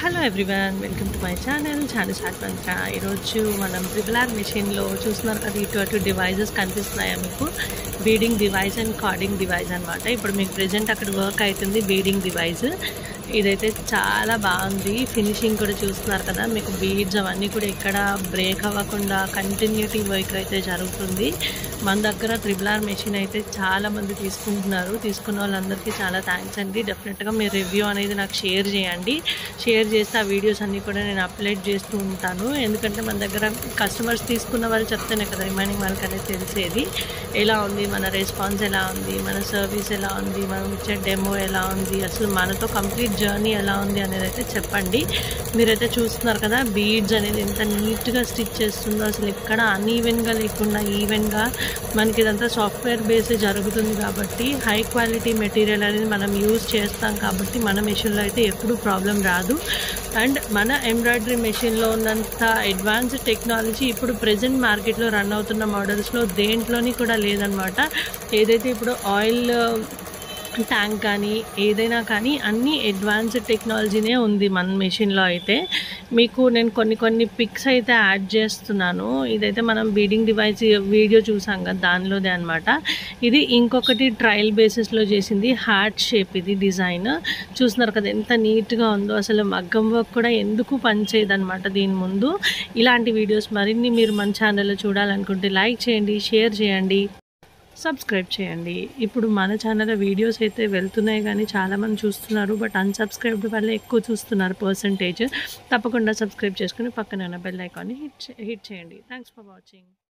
hello everyone welcome to my channel channel Satvanka ఈరోజు మనం triple మెషిన్లో చూస్తున్నారు కదా ఇటు అటు డివైజెస్ కనిపిస్తున్నాయా మీకు beading device and carding device అనమాట ఇప్పుడు మీకు ప్రెజెంట్ అక్కడ వర్క్ అవుతుంది బీడింగ్ డివైస్ ఇదైతే చాలా బాగుంది ఫినిషింగ్ కూడా చూస్తున్నారు కదా మీకు బీడ్స్ అవన్నీ కూడా ఎక్కడ బ్రేక్ అవ్వకుండా కంటిన్యూటీ వర్క్ అయితే జరుగుతుంది మన దగ్గర త్రిబుల్ ఆర్ మెషిన్ అయితే చాలా మంది తీసుకుంటున్నారు తీసుకున్న వాళ్ళందరికీ చాలా థ్యాంక్స్ అండి డెఫినెట్గా మీ రివ్యూ అనేది నాకు షేర్ చేయండి షేర్ చేస్తే ఆ వీడియోస్ అన్నీ కూడా నేను అప్లోడ్ చేస్తూ ఉంటాను ఎందుకంటే మన దగ్గర కస్టమర్స్ తీసుకున్న వాళ్ళు చెప్తేనే కదా రిమైనింగ్ వాళ్ళకి అనేది తెలిసేది ఎలా ఉంది మన రెస్పాన్స్ ఎలా ఉంది మన సర్వీస్ ఎలా ఉంది మనం ఇచ్చే డెమో ఎలా ఉంది అసలు మనతో కంప్లీట్ జర్నీ ఎలా ఉంది అనేది అయితే చెప్పండి మీరైతే చూస్తున్నారు కదా బీడ్స్ అనేది ఎంత నీట్గా స్టిచ్ చేస్తుందో అసలు ఎక్కడ అన్ఈవెన్గా లేకుండా ఈవెన్గా మనకి ఇదంతా సాఫ్ట్వేర్ బేస్ జరుగుతుంది కాబట్టి హై క్వాలిటీ మెటీరియల్ అనేది మనం యూజ్ చేస్తాం కాబట్టి మన మెషిన్లో అయితే ఎప్పుడూ ప్రాబ్లం రాదు అండ్ మన ఎంబ్రాయిడరీ మెషిన్లో ఉన్నంత అడ్వాన్స్ టెక్నాలజీ ఇప్పుడు ప్రజెంట్ మార్కెట్లో రన్ అవుతున్న మోడల్స్లో దేంట్లోని కూడా లేదనమాట ఏదైతే ఇప్పుడు ఆయిల్ ట్యాంక్ కానీ ఏదైనా కానీ అన్ని అడ్వాన్స్డ్ టెక్నాలజీనే ఉంది మన మెషిన్లో అయితే మీకు నేను కొన్ని కొన్ని పిక్స్ అయితే యాడ్ చేస్తున్నాను ఇదైతే మనం బీడింగ్ డివైస్ వీడియో చూసాం కదా దానిలోదే అనమాట ఇది ఇంకొకటి ట్రయల్ బేసిస్లో చేసింది హార్ట్ షేప్ ఇది డిజైన్ చూస్తున్నారు కదా ఎంత నీట్గా ఉందో అసలు మగ్గం వర్క్ కూడా ఎందుకు పనిచేయదనమాట దీని ముందు ఇలాంటి వీడియోస్ మరిన్ని మీరు మన ఛానల్లో చూడాలనుకుంటే లైక్ చేయండి షేర్ చేయండి సబ్స్క్రైబ్ చేయండి ఇప్పుడు మన ఛానల్లో వీడియోస్ అయితే వెళ్తున్నాయి కానీ చాలామంది చూస్తున్నారు బట్ అన్సబ్స్క్రైబ్డ్ వల్ల ఎక్కువ చూస్తున్నారు పర్సంటేజ్ తప్పకుండా సబ్స్క్రైబ్ చేసుకుని పక్కన ఉన్న బెల్ ఐకాన్ని హిట్ హిట్ చేయండి థ్యాంక్స్ ఫర్ వాచింగ్